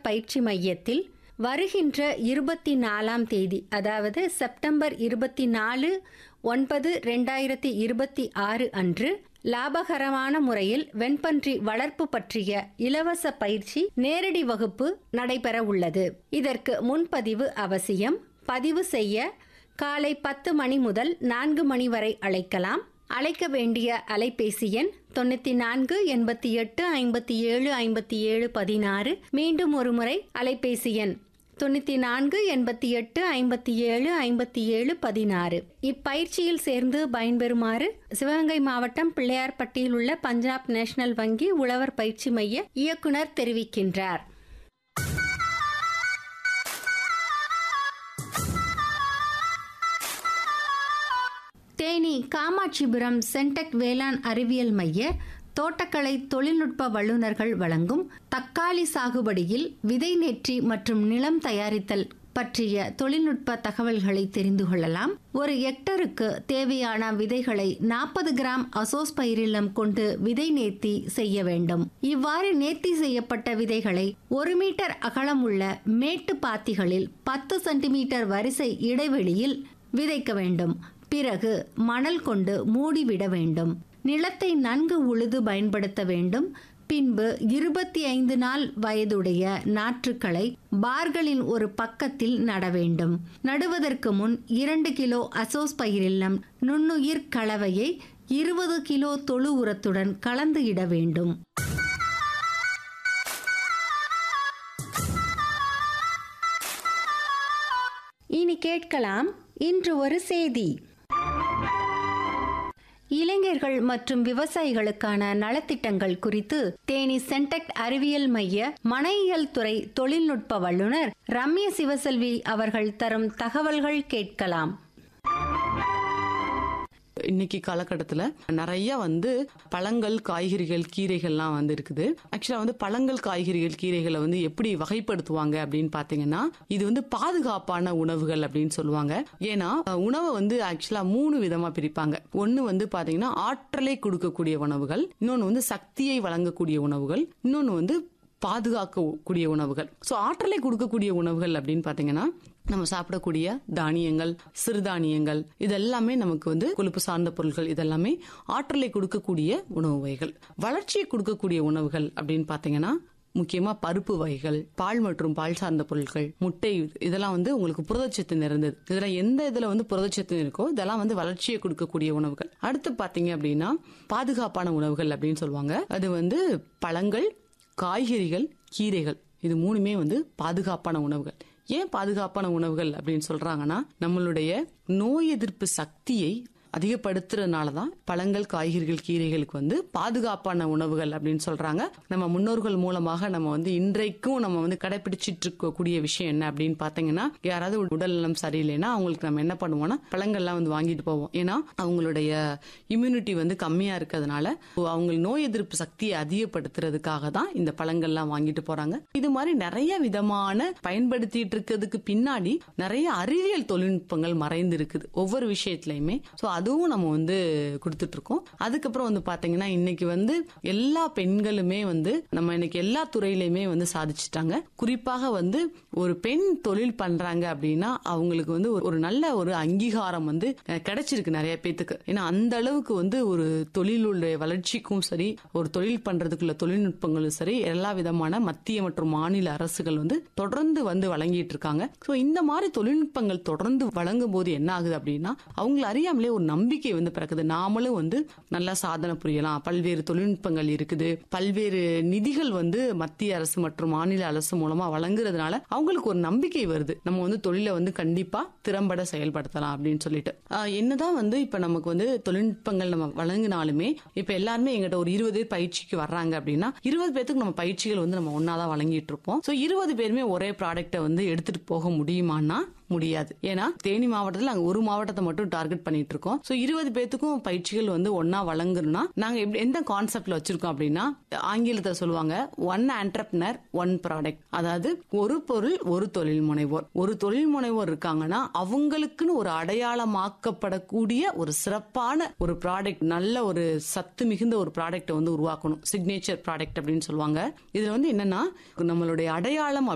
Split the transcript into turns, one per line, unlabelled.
பயிற்சி மையத்தில் வருகின்ற இருபத்தி நாலாம் தேதி அதாவது செப்டம்பர் இருபத்தி நாலு ஒன்பது ரெண்டாயிரத்தி இருபத்தி ஆறு அன்று லாபகரமான முறையில் வெண்பன்றி வளர்ப்பு பற்றிய இலவச பயிற்சி நேரடி வகுப்பு நடைபெற உள்ளது இதற்கு முன்பதிவு அவசியம் பதிவு செய்ய காலை பத்து மணி முதல் நான்கு மணி வரை அழைக்கலாம் அழைக்க வேண்டிய அலைபேசி எண் தொண்ணூற்றி நான்கு எண்பத்தி எட்டு ஐம்பத்தி ஏழு ஐம்பத்தி ஏழு பதினாறு மீண்டும் ஒரு முறை அலைபேசி எண் தொண்ணூற்றி நான்கு எண்பத்தி எட்டு ஐம்பத்தி ஏழு ஐம்பத்தி ஏழு பதினாறு இப்பயிற்சியில் சேர்ந்து பயன்பெறுமாறு சிவகங்கை மாவட்டம் பிள்ளையார்பட்டியில் உள்ள பஞ்சாப் நேஷனல் வங்கி உழவர் பயிற்சி மைய இயக்குனர் தெரிவிக்கின்றார் தேனி காமாட்சிபுரம் சென்டெக் வேளாண் அறிவியல் மைய தோட்டக்கலை தொழில்நுட்ப வல்லுநர்கள் வழங்கும் தக்காளி சாகுபடியில் விதை நேற்றி மற்றும் நிலம் தயாரித்தல் பற்றிய தொழில்நுட்ப தகவல்களை தெரிந்து கொள்ளலாம் ஒரு ஹெக்டருக்கு தேவையான விதைகளை நாற்பது கிராம் அசோஸ்பைரிலம் கொண்டு விதை நேர்த்தி செய்ய வேண்டும் இவ்வாறு நேர்த்தி செய்யப்பட்ட விதைகளை ஒரு மீட்டர் அகலம் உள்ள மேட்டு பாத்திகளில் பத்து சென்டிமீட்டர் வரிசை இடைவெளியில் விதைக்க வேண்டும் பிறகு மணல் கொண்டு மூடிவிட வேண்டும் நிலத்தை நன்கு உழுது பயன்படுத்த வேண்டும் பின்பு இருபத்தி ஐந்து நாள் வயதுடைய நாற்றுக்களை பார்களின் ஒரு பக்கத்தில் நட வேண்டும் நடுவதற்கு முன் இரண்டு கிலோ அசோஸ்பயிரில்லம் நுண்ணுயிர் கலவையை இருபது கிலோ தொழு உரத்துடன் கலந்து இட வேண்டும் இனி கேட்கலாம் இன்று ஒரு செய்தி இளைஞர்கள் மற்றும் விவசாயிகளுக்கான நலத்திட்டங்கள் குறித்து தேனி சென்டெக்ட் அறிவியல் மைய மனையியல் துறை தொழில்நுட்ப வல்லுநர் ரம்ய சிவசெல்வி அவர்கள் தரும் தகவல்கள் கேட்கலாம்
இன்னைக்கு காலகட்டத்தில் நிறைய வந்து பழங்கள் காய்கறிகள் கீரைகள்லாம் வந்து இருக்குது ஆக்சுவலா வந்து பழங்கள் காய்கறிகள் கீரைகளை வந்து எப்படி வகைப்படுத்துவாங்க அப்படின்னு பாத்தீங்கன்னா இது வந்து பாதுகாப்பான உணவுகள் அப்படின்னு சொல்லுவாங்க ஏன்னா உணவை வந்து ஆக்சுவலா மூணு விதமா பிரிப்பாங்க ஒன்னு வந்து பாத்தீங்கன்னா ஆற்றலை கொடுக்கக்கூடிய உணவுகள் இன்னொன்னு வந்து சக்தியை வழங்கக்கூடிய உணவுகள் இன்னொன்னு வந்து பாதுகாக்கக்கூடிய உணவுகள் ஸோ ஆற்றலை கொடுக்கக்கூடிய உணவுகள் அப்படின்னு பாத்தீங்கன்னா நம்ம சாப்பிடக்கூடிய தானியங்கள் சிறுதானியங்கள் இதெல்லாமே நமக்கு வந்து கொழுப்பு சார்ந்த பொருட்கள் இதெல்லாமே ஆற்றலை கொடுக்கக்கூடிய உணவு வகைகள் வளர்ச்சியை கொடுக்கக்கூடிய உணவுகள் அப்படின்னு பாத்தீங்கன்னா முக்கியமா பருப்பு வகைகள் பால் மற்றும் பால் சார்ந்த பொருட்கள் முட்டை இதெல்லாம் வந்து உங்களுக்கு புரதச்சத்து நிறைந்தது இதுல எந்த இதுல வந்து புரதச்சத்து இருக்கோ இதெல்லாம் வந்து வளர்ச்சியை கொடுக்கக்கூடிய உணவுகள் அடுத்து பாத்தீங்க அப்படின்னா பாதுகாப்பான உணவுகள் அப்படின்னு சொல்லுவாங்க அது வந்து பழங்கள் காய்கறிகள் கீரைகள் இது மூணுமே வந்து பாதுகாப்பான உணவுகள் ஏன் பாதுகாப்பான உணவுகள் அப்படின்னு சொல்றாங்கன்னா நம்மளுடைய நோய் எதிர்ப்பு சக்தியை அதிகப்படுத்துறதுனால தான் பழங்கள் காய்கறிகள் கீரைகளுக்கு வந்து பாதுகாப்பான உணவுகள் அப்படின்னு சொல்றாங்க நம்ம முன்னோர்கள் மூலமாக நம்ம வந்து இன்றைக்கும் நம்ம வந்து கடைபிடிச்சிட்டு இருக்கக்கூடிய விஷயம் என்ன அப்படின்னு பாத்தீங்கன்னா யாராவது உடல் நலம் சரியில்லைன்னா அவங்களுக்கு நம்ம என்ன பண்ணுவோம்னா பழங்கள்லாம் வந்து வாங்கிட்டு போவோம் ஏன்னா அவங்களுடைய இம்யூனிட்டி வந்து கம்மியா இருக்கிறதுனால அவங்க நோய் எதிர்ப்பு சக்தியை அதிகப்படுத்துறதுக்காக தான் இந்த பழங்கள்லாம் வாங்கிட்டு போறாங்க இது மாதிரி நிறைய விதமான பயன்படுத்திட்டு இருக்கிறதுக்கு பின்னாடி நிறைய அறிவியல் தொழில்நுட்பங்கள் மறைந்து இருக்குது ஒவ்வொரு விஷயத்திலயுமே ஸோ அதுவும் நம்ம வந்து கொடுத்துட்டு இருக்கோம் அதுக்கப்புறம் வந்து பாத்தீங்கன்னா இன்னைக்கு வந்து எல்லா பெண்களுமே வந்து நம்ம இன்னைக்கு எல்லா துறையிலுமே வந்து சாதிச்சுட்டாங்க குறிப்பாக வந்து ஒரு பெண் தொழில் பண்றாங்க அப்படின்னா அவங்களுக்கு வந்து ஒரு நல்ல ஒரு அங்கீகாரம் வந்து கிடைச்சிருக்கு நிறைய பேத்துக்கு ஏன்னா அந்த அளவுக்கு வந்து ஒரு தொழிலுடைய வளர்ச்சிக்கும் சரி ஒரு தொழில் பண்றதுக்குள்ள தொழில்நுட்பங்களும் சரி எல்லா விதமான மத்திய மற்றும் மாநில அரசுகள் வந்து தொடர்ந்து வந்து வழங்கிட்டு இருக்காங்க ஸோ இந்த மாதிரி தொழில்நுட்பங்கள் தொடர்ந்து வழங்கும் போது என்ன ஆகுது அப்படின்னா அவங்கள அறியாமலே ஒரு நம்பிக்கை வந்து பிறக்குது நாமளும் வந்து நல்லா சாதனை புரியலாம் பல்வேறு தொழில்நுட்பங்கள் இருக்குது பல்வேறு நிதிகள் வந்து மத்திய அரசு மற்றும் மாநில அரசு மூலமா வழங்குறதுனால அவங்களுக்கு ஒரு நம்பிக்கை வருது நம்ம வந்து தொழிலை வந்து கண்டிப்பா திறம்பட செயல்படுத்தலாம் அப்படின்னு சொல்லிட்டு என்னதான் வந்து இப்ப நமக்கு வந்து தொழில்நுட்பங்கள் நம்ம வழங்கினாலுமே இப்ப எல்லாருமே எங்கிட்ட ஒரு இருபது பேர் பயிற்சிக்கு வர்றாங்க அப்படின்னா இருபது பேருக்கு நம்ம பயிற்சிகள் வந்து நம்ம ஒன்னாதான் வழங்கிட்டு இருப்போம் ஸோ இருபது பேருமே ஒரே ப்ராடக்ட்டை வந்து எடுத்துட்டு போக முடியுமான்னா முடியாது ஏன்னா தேனி மாவட்டத்தில் நாங்கள் ஒரு மாவட்டத்தை மட்டும் டார்கெட் பண்ணிட்டு இருக்கோம் ஸோ இருபது பேத்துக்கும் பயிற்சிகள் வந்து ஒன்னா வழங்கணும்னா நாங்கள் எப்படி எந்த கான்செப்ட்ல வச்சிருக்கோம் அப்படின்னா ஆங்கிலத்தில் சொல்லுவாங்க ஒன் ஆண்டர்பனர் ஒன் ப்ராடக்ட் அதாவது ஒரு பொருள் ஒரு தொழில் முனைவோர் ஒரு தொழில் முனைவோர் இருக்காங்கன்னா அவங்களுக்குன்னு ஒரு அடையாளமாக்கப்படக்கூடிய ஒரு சிறப்பான ஒரு ப்ராடக்ட் நல்ல ஒரு சத்து மிகுந்த ஒரு ப்ராடக்ட் வந்து உருவாக்கணும் சிக்னேச்சர் ப்ராடக்ட் அப்படின்னு சொல்லுவாங்க இதுல வந்து என்னன்னா நம்மளுடைய அடையாளம்